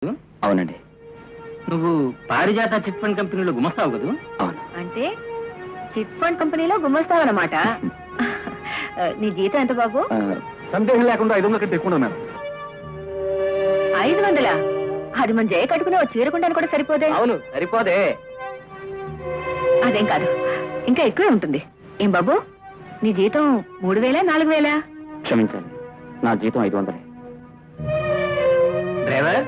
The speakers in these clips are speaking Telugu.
అవునండి నువ్వు పారిజాత చిట్ ఫండ్ కంపెనీలో గుమస్తావు కదా అవును అంటే చిట్ ఫండ్ కంపెనీలో గుమ్మస్తావన్నమాట నీ జీతం ఎంత బాబు ఆ, సందేహం లేకుండా ఐదు వందల కంటే ఎక్కువ మేడం ఐదు వందల అది మన జయ కట్టుకుని ఓ చీరకుండాను కూడా సరిపోదే అవును సరిపోదే అదేం కాదు ఇంకా ఎక్కువే ఉంటుంది ఏం బాబు నీ జీతం మూడు వేల నాలుగు వేల క్షమించండి నా జీతం ఐదు వందలే డ్రైవర్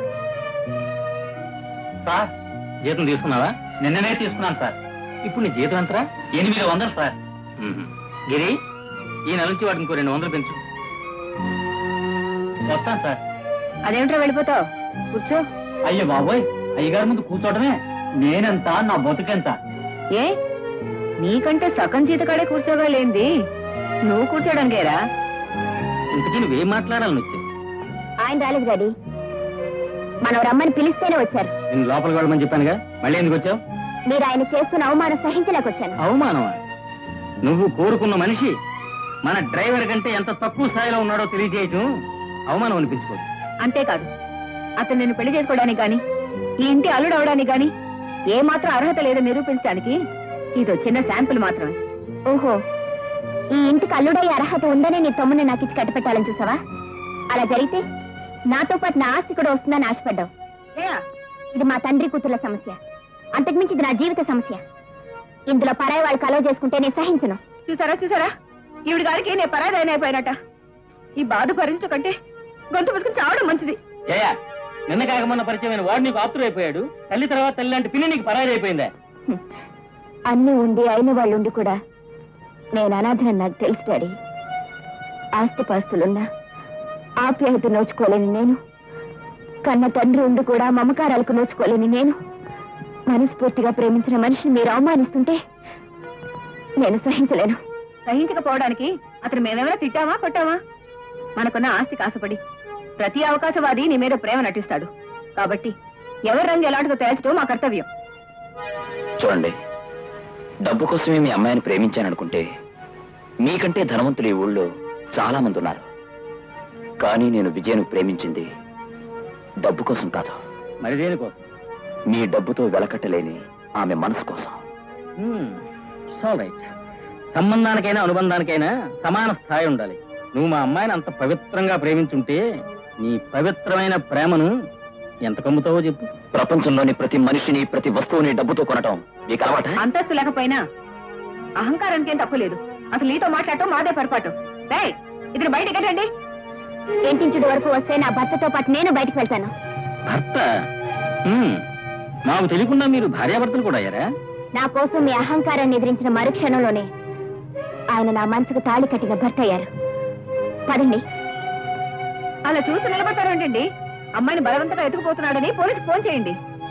సార్ జీతం తీసుకున్నావా నిన్ననే తీసుకున్నాను సార్ ఇప్పుడు నీ జీతం ఎంతరా ఎనిమిది వందలు సార్ గిరి ఈ నెల నుంచి వాటికి ఇంకో రెండు వందలు పెంచు వస్తాను సార్ అదేమిట్రా వెళ్ళిపోతావు కూర్చో అయ్యో బాబోయ్ అయ్యగారి ముందు కూర్చోవడమే నేనెంత నా బతుకెంత ఏ నీకంటే సగం జీతకాడే కూర్చోగా లేంది నువ్వు కూర్చోడానికేరా ఇంతకీ నువ్వేం మాట్లాడాలని వచ్చావు ఆయన రాలేదు గాడి మనం రమ్మని పిలిస్తేనే వచ్చారు నేను లోపలికి వెళ్ళమని చెప్పానుగా మళ్ళీ ఎందుకు వచ్చావు మీరు ఆయన చేస్తున్న అవమానం సహించలేకొచ్చాను అవమానమా నువ్వు కోరుకున్న మనిషి మన డ్రైవర్ కంటే ఎంత తక్కువ స్థాయిలో ఉన్నాడో తెలియజేయటం అవమానం అనిపించుకోదు అంతేకాదు అతను నిన్ను పెళ్లి చేసుకోవడానికి గాని ఈ ఇంటి అల్లుడు అవడానికి గాని ఏ మాత్రం అర్హత లేదని నిరూపించడానికి ఇదో చిన్న శాంపుల్ మాత్రమే ఓహో ఈ ఇంటికి అల్లుడయ్యే అర్హత ఉందని నీ తమ్ముని నాకు ఇచ్చి కట్టిపెట్టాలని చూసావా అలా జరిగితే నాతో పాటు నా ఆస్తి కూడా వస్తుందని ఆశపడ్డావు ఇది మా తండ్రి కూతుర్ల సమస్య అంతకుమించి ఇది నా జీవిత సమస్య ఇందులో పరాయి వాళ్ళు కలవ చేసుకుంటే నేను సహించను చూసారా చూసారా ఈవిడ గారికి నేను పరాయి అయిపోయినట ఈ బాధ భరించు కంటే గొంతు పుసుకుని చావడం మంచిది జయ నిన్న కాకమన్న పరిచయమైన వాడు నీకు ఆప్తుడైపోయాడు తల్లి తర్వాత తల్లి లాంటి పిల్లి నీకు పరాయి అయిపోయిందా హ్మ్. అన్నీ ఉండి అయిన వాళ్ళు ఉండి కూడా నేను అనాథనని నాకు తెలుసు డాడీ ఆస్తిపాస్తులున్నా ఆప్యాయత నోచుకోలేని నేను కన్న తండ్రి ఉండి కూడా మమకారాలకు నోచుకోలేని నేను మనస్ఫూర్తిగా ప్రేమించిన మనిషిని మీరు అవమానిస్తుంటే నేను సహించలేను సహించకపోవడానికి అతను మేమేమైనా తిట్టామా కొట్టామా మనకున్న ఆస్తి కాసపడి ప్రతి అవకాశవాది నీ మీద ప్రేమ నటిస్తాడు కాబట్టి ఎవరి రంగు ఎలాంటిదో తేల్చడం మా కర్తవ్యం చూడండి డబ్బు కోసమే మీ అమ్మాయిని ప్రేమించాననుకుంటే మీకంటే ధనవంతులు ఈ ఊళ్ళో చాలా మంది ఉన్నారు కానీ నేను విజయను ప్రేమించింది డబ్బు కోసం కాదు మరి దేనికోసం మీ డబ్బుతో వెలకట్టలేని ఆమె మనసు కోసం రైట్ సంబంధానికైనా అనుబంధానికైనా సమాన స్థాయి ఉండాలి నువ్వు మా అమ్మాయిని అంత పవిత్రంగా ప్రేమించుంటే నీ పవిత్రమైన ప్రేమను ఎంత కమ్ముతావో చెప్పు ప్రపంచంలోని ప్రతి మనిషిని ప్రతి వస్తువుని డబ్బుతో కొనటం మీకు అలవాట అంతస్తు లేకపోయినా అహంకారానికి ఏం తప్పు లేదు అసలు నీతో మాట్లాడటం మాదే పొరపాటు రేయ్, ఇద్దరు బయటకి రండి ఇంటించుడు వరకు వస్తే నా భర్తతో పాటు నేను బయటకు వెళ్తాను భర్త హ్మ్. మాకు తెలియకుండా మీరు భార్యాభర్తలు కూడా అయ్యారా నా కోసం మీ అహంకారాన్ని ఎదిరించిన మరుక్షణంలోనే ఆయన నా మనసుకు తాళి కట్టిన భర్త అయ్యారు పదండి అలా చూసి నిలబడతారేంటండి అమ్మాయిని బలవంతంగా ఎత్తుకుపోతున్నాడని పోలీసు ఫోన్ చేయండి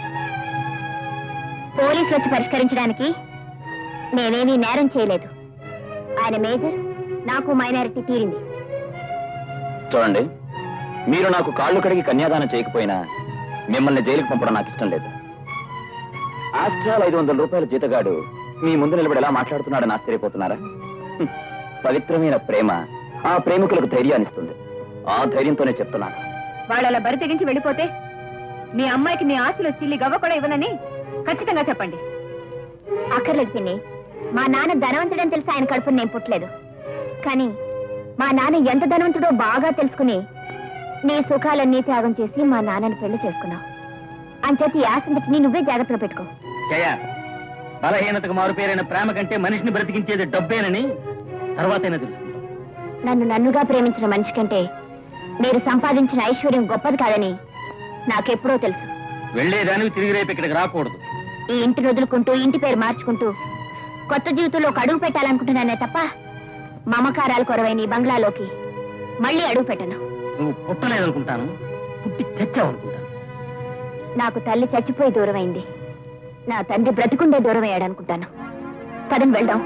పోలీసు వచ్చి పరిష్కరించడానికి నేనేమీ నేరం చేయలేదు ఆయన మేజర్ నాకు మైనారిటీ తీరింది చూడండి మీరు నాకు కాళ్ళు కడిగి కన్యాదానం చేయకపోయినా మిమ్మల్ని జైలుకి పంపడం నాకు ఇష్టం లేదు ఆస్ట్రాల్ ఐదు వందల రూపాయల జీతగాడు మీ ముందు నిలబడి ఎలా మాట్లాడుతున్నాడని ఆశ్చర్యపోతున్నారా హ్మ్. పవిత్రమైన ప్రేమ ఆ ప్రేమికులకు ధైర్యాన్ని ఇస్తుంది ఆ ధైర్యంతోనే చెప్తున్నాను వాళ్ళు అలా బరి తెగించి వెళ్ళిపోతే మీ అమ్మాయికి మీ ఆశలో చిల్లి గవ్వ కూడా ఇవ్వనని ఖచ్చితంగా చెప్పండి అక్కర్లేదు పిన్ని మా నాన్న ధనవంతుడని తెలిసి ఆయన కడుపుని నేను పుట్టలేదు కానీ మా నాన్న ఎంత ధనవంతుడో బాగా తెలుసుకుని నీ సుఖాలన్నీ త్యాగం చేసి మా నాన్నని పెళ్లి చేసుకున్నావు అంచేతి ఈ ఆశంతటిని నువ్వే జాగ్రత్తగా పెట్టుకో జయ బలహీనతకు మారుపేరైన ప్రేమ కంటే మనిషిని బ్రతికించేది డబ్బేనని తర్వాతైనా తెలుసుకుంటాం నన్ను నన్నుగా ప్రేమించిన మనిషి కంటే మీరు సంపాదించిన ఐశ్వర్యం గొప్పది కాదని నాకెప్పుడో తెలుసు వెళ్లేదానివి తిరిగి రేపు ఇక్కడికి రాకూడదు ఈ ఇంటిని వదులుకుంటూ ఇంటి పేరు మార్చుకుంటూ కొత్త జీవితంలో ఒక అడుగు పెట్టాలనుకుంటున్నానే తప్ప మమకారాలు కొరవైన ఈ బంగ్లాలోకి మళ్ళీ అడుగు పెట్టను నువ్వు పుట్టలేదనుకుంటాను పుట్టి చచ్చావనుకుంటాను నాకు తల్లి చచ్చిపోయి దూరమైంది నా తండ్రి బ్రతికుండే దూరం అయ్యాడు అనుకుంటాను పదండి వెళ్దాం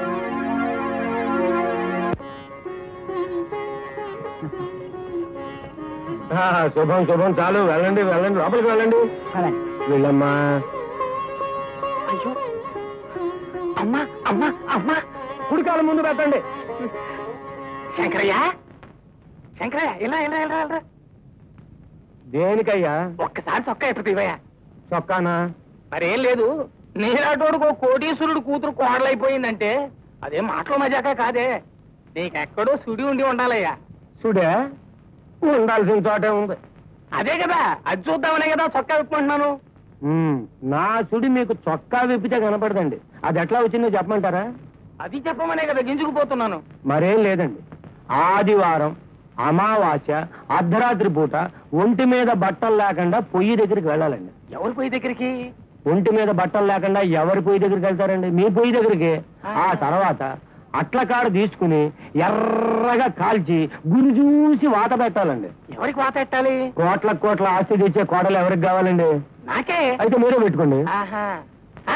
ఆ, శుభం శుభం చాలు వెళ్ళండి వెళ్ళండి లోపలికి వెళ్ళండి వెళ్ళమ్మా అయ్యో అమ్మా అమ్మా అమ్మా కుడికాలం ముందు పెట్టండి శంకరయ్య శంకరయ్య ఇలా ఇలా ఇలా ఇలా దేనికయ్యా ఒక్కసారి చొక్కా ఎట్టు తీవయ్యా చొక్కానా మరేం లేదు నీలాటోడుకో కోటీశ్వరుడు కూతురు కోడలైపోయిందంటే అదే మాటలు మజాక కాదే నీకెక్కడో సుడి ఉండి ఉండాలయ్యా చూడే ఉండాల్సిన చోటే ఉంది అదే కదా అది చూద్దామనే కదా చొక్కా విప్పుకుంటున్నాను ఉమ్, నా సుడి మీకు చొక్కా విప్పితే కనపడదండి అది ఎట్లా వచ్చిందో చెప్పమంటారా అది చెప్పమనే కదా గింజుకుపోతున్నాను మరేం లేదండి ఆదివారం అమావాస్య అర్ధరాత్రి పూట ఒంటి మీద బట్టలు లేకుండా పొయ్యి దగ్గరికి వెళ్ళాలండి ఎవరు పోయి దగ్గరికి ఒంటి మీద బట్టలు లేకుండా ఎవరి పొయ్యి దగ్గరికి వెళ్తారండి మీ పొయ్యి దగ్గరికి ఆ తర్వాత అట్ల కాడ తీసుకుని ఎర్రగా కాల్చి గురి చూసి వాత పెట్టాలండి ఎవరికి వాత ఎట్టాలి కోట్ల కోట్ల ఆస్తి తెచ్చే కోడలు ఎవరికి కావాలండి నాకే అయితే మీరే పెట్టుకోండి ఆహా ఆ?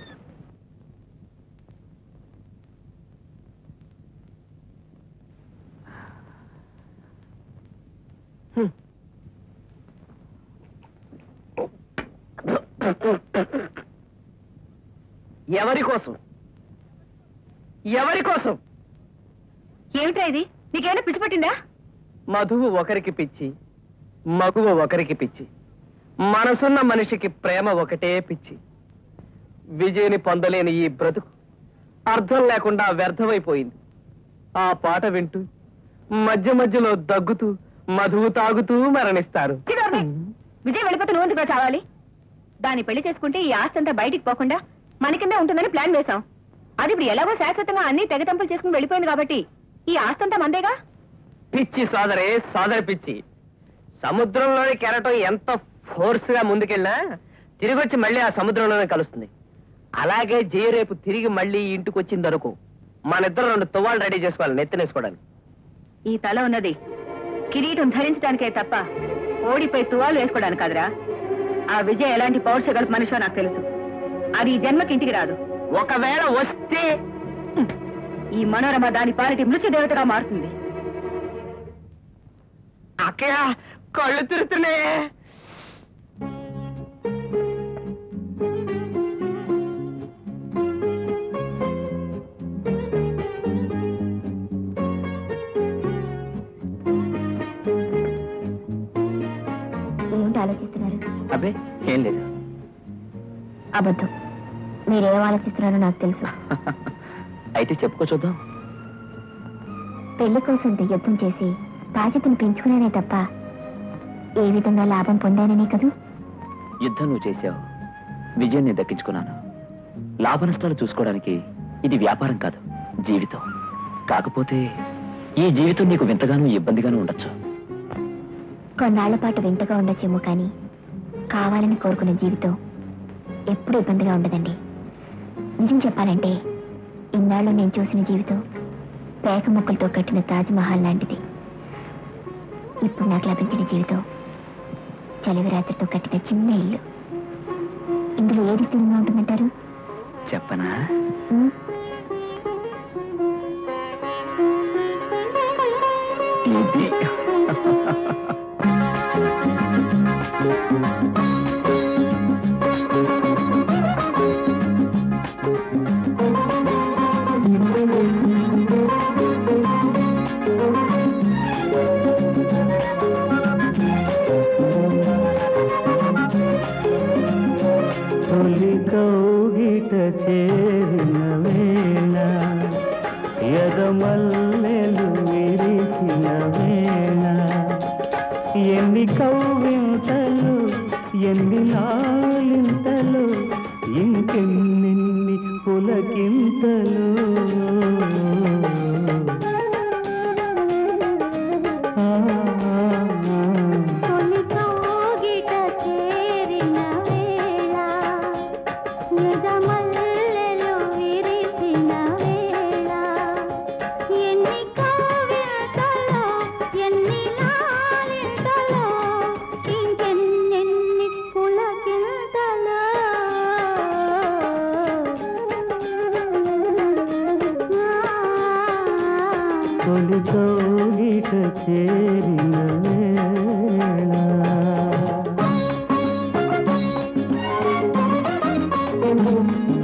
ఎవరి కోసం ఎవరి కోసం ఏమిట్రా ఇది నీకేమైనా పిచ్చి పట్టిందా మధువు ఒకరికి పిచ్చి మగువ ఒకరికి పిచ్చి మనసున్న మనిషికి ప్రేమ ఒకటే పిచ్చి విజయని పొందలేని ఈ బ్రతుకు అర్థం లేకుండా వ్యర్థమైపోయింది ఆ పాట వింటూ మధ్య మధ్యలో దగ్గుతూ మధువు తాగుతూ మరణిస్తారు చిన్నోర్ని. విజయ్ వెళ్ళిపోతే నువ్వు ఎందుకు చావాలి దాన్ని పెళ్లి చేసుకుంటే ఈ ఆస్తి అంతా బయటికి పోకుండా మన కింద ఉంటుందని ప్లాన్ వేశాం అది ఇప్పుడు ఎలాగో శాశ్వతంగా అన్ని తెగతంపులు చేసుకుని వెళ్ళిపోయింది కాబట్టి ఈ ఆస్తి అంతా మందేగా పిచ్చి సోదరే సోదరి పిచ్చి సముద్రంలోని కెరటం ఎంత ఫోర్స్ గా ముందుకెళ్ళినా తిరిగి వచ్చి మళ్ళీ ఆ సముద్రంలోనే కలుస్తుంది అలాగే జయ రేపు తిరిగి మళ్ళీ ఇంటికి వచ్చింది అనుకో మన ఇద్దరు రెండు తువ్వాలు రెడీ చేసుకోవాలి నెత్తినేసుకోవడానికి ఈ తల ఉన్నది కిరీటం ధరించడానికే తప్ప ఓడిపోయి తువాలు వేసుకోవడానికి కాదురా ఆ విజయ్ ఎలాంటి పౌరుషగల మనిషో నాకు తెలుసు అది ఈ జన్మకి ఇంటికి రాదు ఒకవేళ వస్తే హ్మ్. ఈ మనోరమ దాని పాలిటి మృత్యు దేవతగా మారుతుంది అక్కయ్య కళ్ళు తిరుగుతున్నాయి ఏమిటి ఆలోచిస్తున్నారు అబ్బే ఏం లేదు అబద్ధం మీరేం ఆలోచిస్తున్నారో నాకు తెలుసు అయితే చెప్పుకో చూద్దాం పెళ్లి కోసం యుద్ధం చేసి బాధ్యతను పెంచుకునేనే తప్ప ఏ విధంగా లాభం పొందాననే కదూ యుద్ధం నువ్వు చేశావు విజయాన్ని దక్కించుకున్నాను లాభ నష్టాలు చూసుకోవడానికి ఇది వ్యాపారం కాదు జీవితం కాకపోతే ఈ జీవితం నీకు వింతగానూ ఇబ్బందిగానూ ఉండొచ్చు కొన్నాళ్ల పాటు వింతగా ఉండొచ్చేమో కానీ కావాలని కోరుకున్న జీవితం ఎప్పుడు ఇబ్బందిగా ఉండదండి నిజం చెప్పాలంటే ఇన్నాళ్ళు నేను చూసిన జీవితం పేక ముక్కలతో కట్టిన తాజ్మహల్ లాంటిది ఇప్పుడు నాకు లభించిన జీవితం చలివి రాత్రితో కట్టిన చిన్న ఇల్లు ఇందులో ఏది స్థిరంగా ఉంటుందంటారు చెప్పనా ఉం? ఇది తొలి కౌగిట చేరిన వేళ ఎదమల్లెలు విరిసిన వేళ ఎన్ని కౌవింతలు ఎన్ని లాలింతలు ఇంకెన్నెన్ని పులకింతలు ఆ, ఆ, ఆ. తొలి కౌగిట చేరిన వేళ నిజమల్లెలు విరిసిన వేళ ఎన్ని కవ్యతలో ఎన్ని లాలింతలో ఇంకెన్నెన్ని పులకింతలో తొలి కౌగిట చేరిన వేళ ఆ